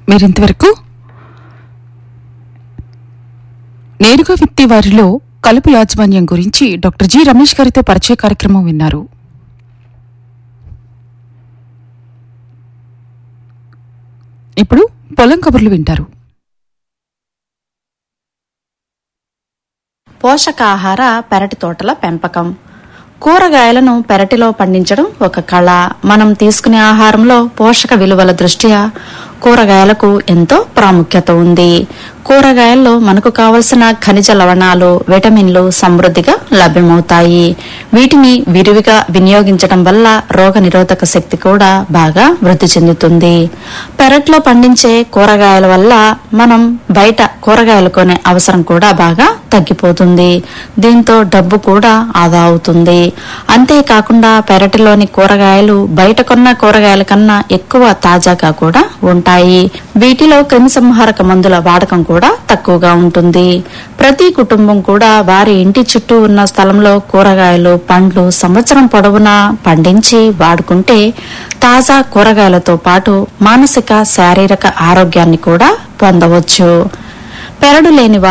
మీరింతవరకు నేరుగా విత్తి వారిలో కలుపు యాజమాన్యం గురించి డాక్టర్ జి రమేష్ గారితో పరిచయ కార్యక్రమం విన్నారు ఇప్పుడు పొలం కబుర్లు వింటారు పోషకాహార పెరటి తోటల పెంపకం కూరగాయలను పెరటిలో పండించడం ఒక కళ మనం తీసుకునే ఆహారంలో పోషక విలువల దృష్ట్యా కూరగాయలకు ఎంతో ప్రాముఖ్యత ఉంది కూరగాయల్లో మనకు కావలసిన ఖనిజ లవణాలు విటమిన్లు సమృద్ధిగా లభ్యమవుతాయి వీటిని విరివిగా వినియోగించడం వల్ల రోగ నిరోధక శక్తి కూడా బాగా వృద్ధి చెందుతుంది పెరట్లో పండించే కూరగాయల వల్ల మనం బయట కూరగాయలు కొనే అవసరం కూడా బాగా తగ్గిపోతుంది దీంతో డబ్బు కూడా ఆదా అవుతుంది అంతేకాకుండా పెరటిలోని కూరగాయలు బయట కొన్న కూరగాయల కన్నా ఎక్కువ తాజాగా కూడా ఉంటాయి వీటిలో క్రిమిసంహారక మందుల వాడకం కూడా తక్కువగా ఉంటుంది ప్రతి కుటుంబం కూడా వారి ఇంటి చుట్టూ ఉన్న స్థలంలో కూరగాయలు పండ్లు సంవత్సరం పొడవునా పండించి వాడుకుంటే తాజా కూరగాయలతో పాటు మానసిక శారీరక ఆరోగ్యాన్ని కూడా పొందవచ్చు పెరడు లేని